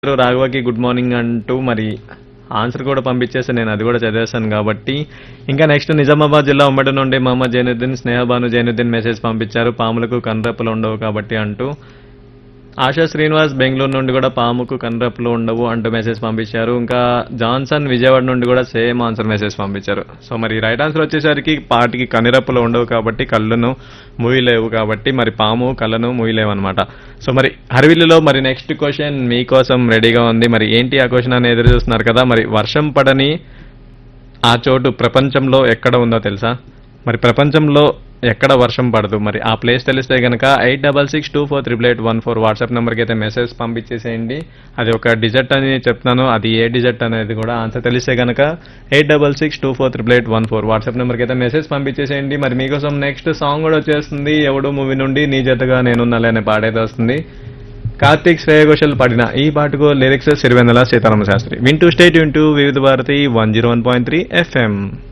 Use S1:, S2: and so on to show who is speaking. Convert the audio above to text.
S1: రాఘవకి good morning అంటూ మరి answer కూడా పంపించేసి నేను అది కూడా చదివేశాను కాబట్టి ఇంకా నెక్స్ట్ నిజామాబాద్ జిల్లా ఉమ్మడి నుండి మహమ్మద్ జైనుద్దీన్ స్నేహబాను జైనుద్దీన్ మెసేజ్ పంపించారు పాములకు కనురెప్పలు ఉండవు కాబట్టి అంటూ ఆశా శ్రీనివాస్ బెంగళూరు నుండి కూడా పాముకు కనురెప్పలు ఉండవు అంటూ మెసేజ్ పంపించారు ఇంకా జాన్సన్ విజయవాడ నుండి కూడా సేమ్ ఆన్సర్ మెసేజ్ పంపించారు సో మరి రైట్ ఆన్సర్ వచ్చేసరికి పాటికి కనురెప్పలు ఉండవు కాబట్టి కళ్ళను మూయలేవు కాబట్టి మరి పాము కళ్ళను మూయలేవు అనమాట సో మరి హరివిల్లులో మరి నెక్స్ట్ క్వశ్చన్ మీకోసం రెడీగా ఉంది మరి ఏంటి ఆ క్వశ్చన్ అని ఎదురు చూస్తున్నారు కదా మరి వర్షం పడని ఆ చోటు ప్రపంచంలో ఎక్కడ ఉందో తెలుసా మరి ప్రపంచంలో ఎక్కడ వర్షం పడదు మరి ఆ ప్లేస్ తెలిస్తే కనుక eight double six two four triple eight one four WhatsApp నెంబర్కి అయితే మెసేజ్ పంపించేసేయండి అది ఒక డిజర్ట్ అని చెప్తున్నాను అది ఏ డిజర్ట్ అనేది కూడా ఆన్సర్ తెలిస్తే కనుక eight double six two four triple eight one four WhatsApp నెంబర్కి అయితే మెసేజ్ పంపించేసేయండి మరి మీకోసం నెక్స్ట్ సాంగ్ కూడా వచ్చేస్తుంది ఎవడు మూవీ నుండి నీ జతగా నేనున్నాలే అనే పాడైతే వస్తుంది కార్తీక్ శ్రేయ ఘోషల్ పాడిన ఈ పాటకు లిరిక్స్ సిరివెన్నెల సీతారామ శాస్త్రి వింటూ స్టేట్ వింటూ Vividh Bharati one zero one point three FM